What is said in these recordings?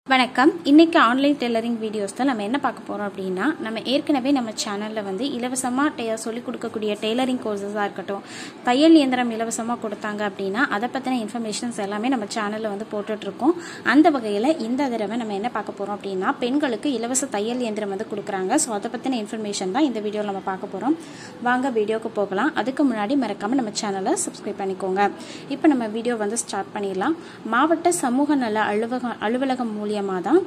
வணக்கம் இன்னைக்கு online tailoring videos தான் நம்ம என்ன பார்க்க போகிறோம் அப்படின்னா நம்ம ஏற்கனவே நம்ம சேனலில் வந்து இலவசமாக டெ சொல்லிக் கொடுக்கக்கூடிய டெய்லரிங் கோர்சஸாக இருக்கட்டும் தையல் இயந்திரம் இலவசமாக கொடுத்தாங்க அப்படின்னா அதை பற்றின இன்ஃபர்மேஷன்ஸ் எல்லாமே நம்ம சேனலில் வந்து போட்டுட்ருக்கோம் அந்த வகையில் இந்த தடவை நம்ம என்ன பார்க்க போகிறோம் அப்படின்னா பெண்களுக்கு இலவச தையல் இயந்திரம் வந்து கொடுக்குறாங்க ஸோ அதை பற்றின இன்ஃபர்மேஷன் தான் இந்த வீடியோவில் நம்ம பார்க்க போகிறோம் வாங்க வீடியோக்கு போகலாம் அதுக்கு முன்னாடி மறக்காமல் நம்ம சேனலை சப்ஸ்கிரைப் பண்ணிக்கோங்க இப்போ நம்ம வீடியோ வந்து ஸ்டார்ட் பண்ணிடலாம் மாவட்ட சமூக நல அலுவலக அலுவலகம் மூலியமாக தான்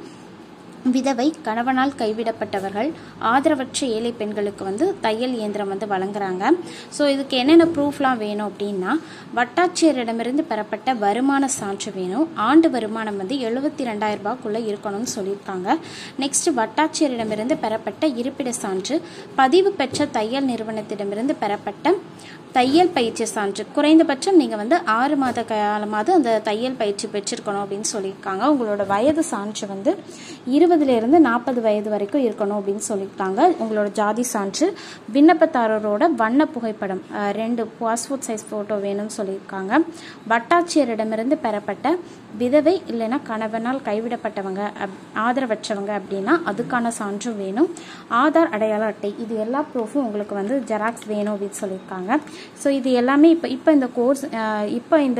விதவை கணவனால் கைவிடப்பட்டவர்கள் ஆதரவற்ற ஏழை பெண்களுக்கு வந்து தையல் இயந்திரம் வந்து வழங்குறாங்க ஸோ இதுக்கு என்னென்ன ப்ரூஃப்லாம் வேணும் அப்படின்னா வட்டாட்சியரிடமிருந்து பெறப்பட்ட வருமான சான்று வேணும் ஆண்டு வருமானம் வந்து எழுபத்தி ரெண்டாயிரம் ரூபாய்க்குள்ளே இருக்கணும்னு சொல்லியிருக்காங்க நெக்ஸ்ட் வட்டாட்சியரிடமிருந்து பெறப்பட்ட இருப்பிட சான்று பதிவு பெற்ற தையல் நிறுவனத்திடமிருந்து பெறப்பட்ட தையல் பயிற்சி சான்று குறைந்தபட்சம் நீங்கள் வந்து ஆறு மாத காலமாவது அந்த தையல் பயிற்சி பெற்றிருக்கணும் அப்படின்னு சொல்லியிருக்காங்க உங்களோட வயது சான்று வந்து இருபதுலேருந்து நாற்பது வயது வரைக்கும் இருக்கணும் அப்படின்னு சொல்லியிருக்காங்க உங்களோட ஜாதி சான்று விண்ணப்பதாரரோட வண்ண புகைப்படம் அஹ், ரெண்டு பாஸ்போர்ட் சைஸ் ஃபோட்டோ வேணும்னு சொல்லியிருக்காங்க வட்டாட்சியரிடமிருந்து பெறப்பட்ட விதவை இல்லைன்னா கணவனால் கைவிடப்பட்டவங்க அப்- ஆதரவற்றவங்க அப்படின்னா அதுக்கான சான்றும் வேணும் ஆதார் அடையாள அட்டை இது எல்லா ப்ரூஃபும் உங்களுக்கு வந்து ஜெராக்ஸ் வேணும் அப்படின்னு சொல்லியிருக்காங்க ஸோ இது எல்லாமே இப்போ இப்போ இந்த கோர்ஸ் இப்போ இந்த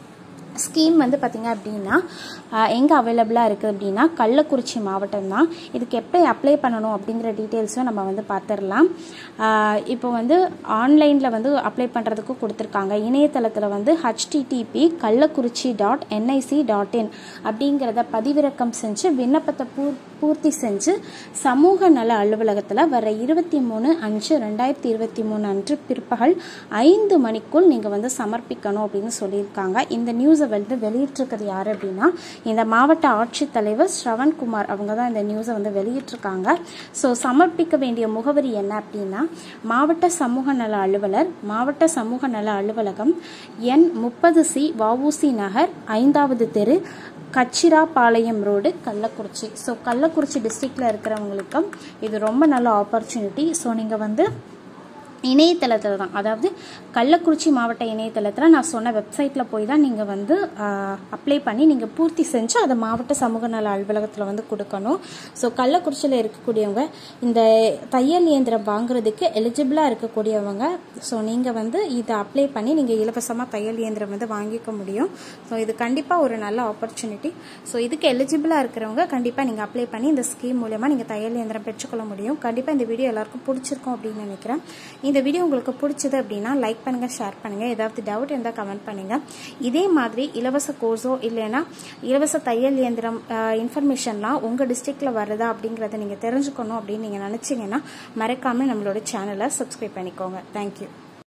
ஸ்கீம் வந்து பார்த்திங்க அப்படின்னா எங்கே அவைலபிளாக இருக்குது அப்படின்னா கள்ளக்குறிச்சி மாவட்டம் தான் இதுக்கு எப்படி அப்ளை பண்ணணும் அப்படிங்கிற டீட்டெயில்ஸும் நம்ம வந்து பார்த்துடலாம் ஆஹ் இப்போ வந்து ஆன்லைனில் வந்து அப்ளை பண்ணுறதுக்கு கொடுத்துருக்காங்க இணையதளத்தில் வந்து HTTP Kallakurichi dot NIC dot in அப்படிங்கிறத பதிவிறக்கம் செஞ்சு விண்ணப்பத்தை பூர் பூர்த்தி செஞ்சு சமூக நல அலுவலகத்தில் வர இருபத்தி மூணு அஞ்சு ரெண்டாயிரத்தி இருபத்தி மூணு அன்று பிற்பகல் ஐந்து மணிக்குள் நீங்கள் வந்து சமர்ப்பிக்கணும் அப்படின்னு சொல்லியிருக்காங்க இந்த நியூஸை வந்து வெளியிட்டிருக்கிறது யார் அப்படின்னா இந்த மாவட்ட ஆட்சித்தலைவர் ஸ்ரவன்குமார் அவங்க தான் இந்த நியூஸை வந்து வெளியிட்டிருக்காங்க ஸோ சமர்ப்பிக்க வேண்டிய முகவரி என்ன அப்படின்னா மாவட்ட சமூக நல அலுவலர் மாவட்ட சமூக நல அலுவலகம் எண் முப்பது சி வஉசி நகர் ஐந்தாவது தெரு கச்சிராபாளையம் ரோடு கள்ளக்குறிச்சி ஸோ கள்ளக்குறிச்சி டிஸ்ட்ரிக்டில் இருக்கிறவங்களுக்கு இது ரொம்ப நல்ல ஆப்பர்ச்சுனிட்டி ஸோ நீங்கள் வந்து இணையதளத்தில் தான் அதாவது கள்ளக்குறிச்சி மாவட்ட இணையதளத்தில் நான் சொன்ன வெப்சைட்டில் போய் தான் நீங்கள் வந்து அப்ளை பண்ணி நீங்கள் பூர்த்தி செஞ்சு அதை மாவட்ட சமூக நல அலுவலகத்தில் வந்து கொடுக்கணும் ஸோ கள்ளக்குறிச்சியில் இருக்கக்கூடியவங்க இந்த தையல் இயந்திரம் வாங்குறதுக்கு எலிஜிபிளாக இருக்கக்கூடியவங்க ஸோ நீங்கள் வந்து இதை அப்ளை பண்ணி நீங்கள் இலவசமாக தையல் இயந்திரம் வந்து வாங்கிக்க முடியும் ஸோ இது கண்டிப்பாக ஒரு நல்ல ஆப்பர்ச்சுனிட்டி ஸோ இதுக்கு எலிஜிபிளாக இருக்கிறவங்க கண்டிப்பாக நீங்கள் அப்ளை பண்ணி இந்த ஸ்கீம் மூலயமா நீங்கள் தையல் இயந்திரம் பெற்றுக்கொள்ள முடியும் கண்டிப்பாக இந்த வீடியோ எல்லாருக்கும் பிடிச்சிருக்கும் அப்படின்னு நினைக்கிறேன் இந்த வீடியோ உங்களுக்கு பிடிச்சது அப்படின்னா லைக் பண்ணுங்கள் ஷேர் பண்ணுங்கள் ஏதாவது டவுட் இருந்தால் கமெண்ட் பண்ணுங்கள் இதே மாதிரி இலவச கோர்ஸோ இல்லைன்னா இலவச தையல் இயந்திரம் இன்ஃபர்மேஷன்லாம் உங்கள் டிஸ்ட்ரிக்டில் வருதா அப்படிங்கிறத நீங்கள் தெரிஞ்சுக்கணும் அப்படின்னு நீங்கள் நினச்சிங்கன்னா மறக்காமல் நம்மளோட சேனலை சப்ஸ்கிரைப் பண்ணிக்கோங்க தேங்க்யூ